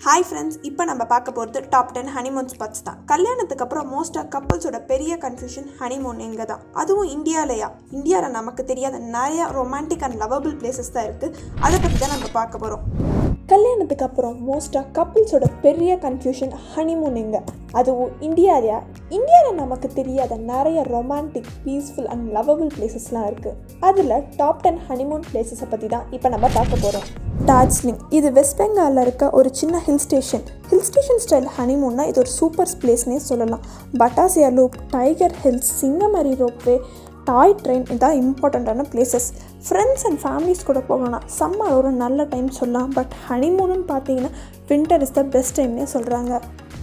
hi friends இப்போ நம்ம பார்க்க போகிறது டாப் டென் ஹனிமூன் ஸ்பாட்ஸ் தான் கல்யாணத்துக்கு அப்புறம் மோஸ்ட்டாக கப்பல்ஸோட பெரிய கன்ஃபியூஷன் ஹனிமூன் எங்கே தான் அதுவும் இந்தியாவிலையா இந்தியாவில் நமக்கு தெரியாத நிறைய ரொமான்டிக் அண்ட் லவபிள் பிளேசஸ் தான் இருக்குது அதை பற்றி தான் நம்ம பார்க்க போகிறோம் கல்யாணத்துக்கு அப்புறம் மோஸ்ட்டாக கப்புள்ஸோட பெரிய கன்ஃபியூஷன் ஹனிமூன் எங்கே அதுவும் இந்தியாவிலையா இந்தியாவில் நமக்கு தெரியாத நிறைய ரொமான்டிக் பீஸ்ஃபுல் அண்ட் லவபிள் பிளேசஸ்லாம் இருக்குது அதில் டாப் டென் ஹனிமூன் பிளேசஸை பற்றி தான் இப்போ நம்ம பார்க்க போகிறோம் டார்ஜிலிங் இது வெஸ்ட் பெங்காலில் இருக்க ஒரு சின்ன hill station hill station style ஹனிமூன்னா இது ஒரு சூப்பர் பிளேஸ்னே சொல்லலாம் Batasia loop tiger hills Singamari ropeway toy train இதான் இம்பார்ட்டண்ட்டான பிளேசஸ் ஃப்ரெண்ட்ஸ் அண்ட் ஃபேமிலிஸ் கூட போகணும்னா சம்மர் ஒரு நல்ல டைம் சொல்லலாம் பட் ஹனிமூன்னு பார்த்தீங்கன்னா வின்டர் இஸ் த பெஸ்ட் டைம்னே சொல்கிறாங்க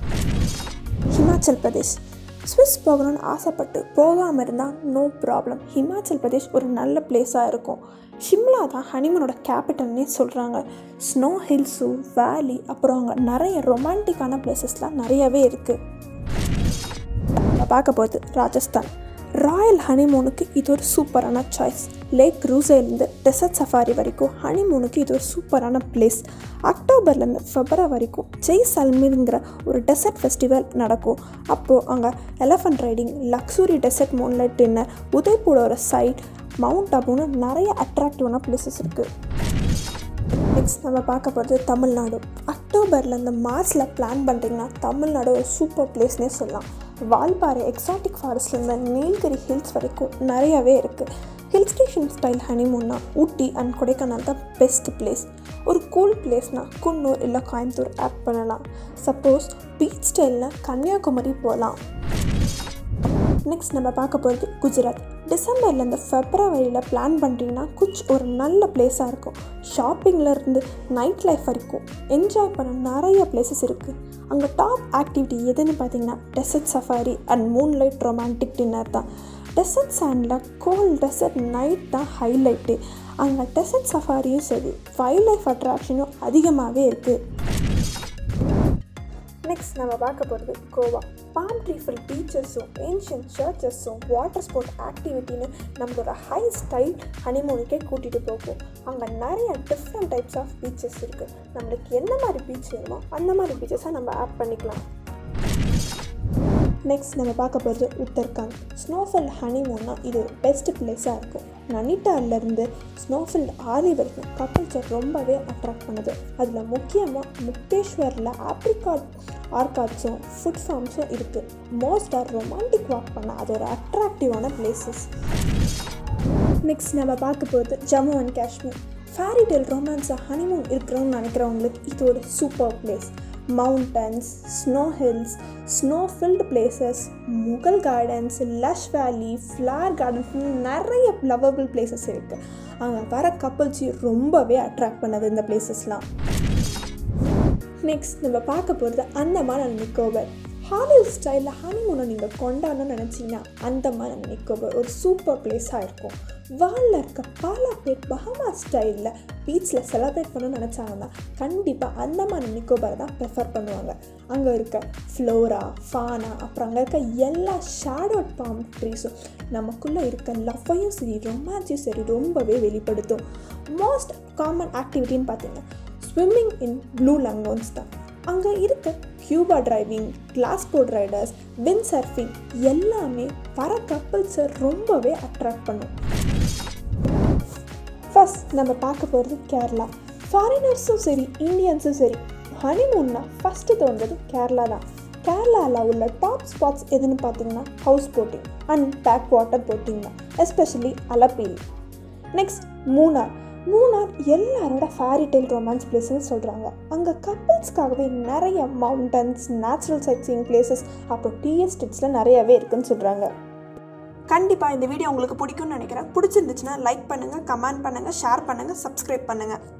ஹிமாச்சல் பிரதேஷ் ஸ்விஸ் போகணும்னு ஆசைப்பட்டு போகாமல் இருந்தால் நோ ப்ராப்ளம் ஹிமாச்சல் பிரதேஷ் ஒரு நல்ல பிளேஸாக இருக்கும் ஷிம்லா தான் ஹனிமூனோட கேபிட்டல்னே சொல்கிறாங்க ஸ்னோ ஹில்ஸு வேலி அப்புறம் அங்கே நிறைய ரொமான்டிக்கான பிளேசஸ்லாம் நிறையவே இருக்குது நம்ம பார்க்க போகிறது ராஜஸ்தான் ராயல் ஹனிமூனுக்கு இது ஒரு சூப்பரான சாய்ஸ் லேக் ரூசேலேருந்து டெசர்ட் சஃபாரி வரைக்கும் ஹனிமூனுக்கு இது ஒரு சூப்பரான பிளேஸ் அக்டோபர்லேருந்து ஃபெப்ரவரி வரைக்கும் ஜெய் சல்மீருங்கிற ஒரு டெசர்ட் ஃபெஸ்டிவல் நடக்கும் அப்போது அங்கே elephant riding luxury desert moonlight dinner உதய்பூரோட சைட் மவுண்ட் அபுன்னு நிறைய அட்ராக்டிவான பிளேசஸ் இருக்குது நெக்ஸ்ட் நம்ம பார்க்க போகிறது தமிழ்நாடு அக்டோபர்லேருந்து மார்ச்சில் பிளான் பண்ணுறீங்கன்னா தமிழ்நாடு ஒரு சூப்பர் பிளேஸ்னே சொல்லலாம் வால்பாறை எக்ஸாட்டிக் ஃபாரஸ்ட்லேருந்து நீலகிரி ஹில்ஸ் வரைக்கும் நிறையவே இருக்குது ஹில் ஸ்டேஷன் ஸ்டைல் ஹனிமூன்னா ஊட்டி அண்ட் கொடைக்கானல் தான் பெஸ்ட் பிளேஸ் ஒரு கூல் பிளேஸ்னால் குன்னூர் இல்லை கோயம்புத்தூர் ஆட் பண்ணலாம் சப்போஸ் பீச் ஸ்டைலில் கன்னியாகுமரி போகலாம் நெக்ஸ்ட் நம்ம பார்க்க போகிறது குஜராத் டிசம்பர்லேருந்து ஃபெப்ரவரியில் பிளான் பண்ணுறீங்கன்னா குச் ஒரு நல்ல பிளேஸாக இருக்கும் ஷாப்பிங்கில் இருந்து நைட் லைஃப் வரைக்கும் என்ஜாய் பண்ண நிறைய பிளேசஸ் இருக்குது அங்கே டாப் ஆக்டிவிட்டி எதுன்னு பார்த்தீங்கன்னா desert safari and moonlight romantic dinner தான் டெசர்ட் சாண்டில் கோல் டெசர்ட் நைட் தான் ஹைலைட்டு அங்கே டெசர்ட் சஃபாரியும் சரி வைல்ட் லைஃப் அட்ராக்ஷனும் அதிகமாகவே இருக்குது நெக்ஸ்ட் நம்ம பார்க்க போகிறது கோவா பாம் ட்ரீ ஃபுல் பீச்சஸும் ஏன்ஷியன் சர்ச்சஸும் வாட்டர் ஸ்போர்ட் ஆக்டிவிட்டின்னு நம்மளோட ஹை ஸ்டைல் ஹனிமூனுக்கே கூட்டிகிட்டு போகும் அங்கே நிறைய டிஃப்ரெண்ட் டைப்ஸ் ஆஃப் பீச்சஸ் இருக்குது நம்மளுக்கு என்ன மாதிரி பீச் வேணுமோ அந்த மாதிரி பீச்சஸை நம்ம ஆட் பண்ணிக்கலாம் நெக்ஸ்ட் நம்ம பார்க்க போகிறது உத்தரகாண்ட் ஸ்னோஃபல் ஹனிமூன்னா இது ஒரு பெஸ்ட் பிளேஸாக இருக்கும் நனிட்டாலேருந்து ஸ்னோஃபில் ஆலி வரைக்கும் கப்பல்ஸை ரொம்பவே அட்ராக்ட் பண்ணுது அதில் முக்கியமாக முக்தேஸ்வரில் ஆப்ரிகாட் ஆர்காட்ஸும் ஃபுட் ஃபார்ம்ஸும் இருக்குது மோஸ்ட்டாக ரொமான்டிக் வாக் பண்ண அது ஒரு அட்ராக்டிவான பிளேசஸ் நெக்ஸ்ட் நம்ம பார்க்க போகிறது ஜம்மு அண்ட் காஷ்மீர் ஃபேரிடெல் ரொமான்ஸாக ஹனிமூன் இருக்கிறோன்னு நினைக்கிறவங்களுக்கு இது ஒரு super place mountains snow hills snow filled places Mughal gardens lush valley flower gardens நிறைய லவபிள் பிளேசஸ் இருக்குது அங்கே வர கப்பல்ஸையும் ரொம்பவே அட்ராக்ட் பண்ணது இந்த பிளேசஸ்லாம் நெக்ஸ்ட் நம்ம பார்க்க போகிறது அந்தமான் அண்ட் நிக்கோபர் ஹாலிவுட் ஸ்டைலில் ஹனிமூனை நீங்கள் கொண்டாடணும்னு நினச்சிங்கன்னா அந்தமான் அண்ட் நிக்கோபர் ஒரு சூப்பர் பிளேஸாக இருக்கும் வாலில் இருக்க பல பேர் பஹமா ஸ்டைலில் பீச்சில் செலிப்ரேட் பண்ணணும்னு நினச்சாங்கன்னா கண்டிப்பாக அந்தமான் அண்ட் நிக்கோபர் தான் ப்ரிஃபர் பண்ணுவாங்க அங்கே இருக்க ஃப்ளோரா ஃபானா அப்புறம் அங்கே இருக்க எல்லா ஷேடோட் பாம் ட்ரீஸும் நமக்குள்ளே இருக்க லவ்வையும் சரி ரொமான்ஸையும் சரி ரொம்பவே வெளிப்படுத்தும் மோஸ்ட் காமன் ஆக்டிவிட்டின்னு பார்த்தீங்கன்னா ஸ்விம்மிங் இன் ப்ளூ லங்கோன்ஸ் தான் அங்கே இருக்க scuba driving glass boat riders wind surfing எல்லாமே வர கப்பல்ஸை ரொம்பவே அட்ராக்ட் பண்ணும் ஃபஸ்ட் நம்ம பார்க்க போகிறது கேரளா ஃபாரினர்ஸும் சரி இந்தியன்ஸும் சரி ஹனிமூன்னா ஃபஸ்ட்டு தோன்றது கேரளா தான் கேரளாவில் உள்ள டாப் ஸ்பாட்ஸ் எதுன்னு பார்த்தீங்கன்னா house boating and backwater boating தான் எஸ்பெஷலி அலப்பீல் நெக்ஸ்ட் மூணார் மூணார் எல்லாரோட ஃபேரிடைல் ரொமான்ஸ் பிளேஸ்னு சொல்கிறாங்க அங்கே கப்பிள்ஸ்க்காகவே நிறைய மவுண்டன்ஸ் நேச்சுரல் சைட்ஸிங் பிளேசஸ் அப்புறம் டீ எஸ்டேட்ஸில் நிறையவே இருக்குன்னு சொல்கிறாங்க கண்டிப்பாக இந்த வீடியோ உங்களுக்கு பிடிக்கும்னு நினைக்கிறேன் பிடிச்சிருந்துச்சுன்னா லைக் பண்ணுங்கள் கமெண்ட் பண்ணுங்கள் ஷேர் பண்ணுங்கள் சப்ஸ்கிரைப் பண்ணுங்கள்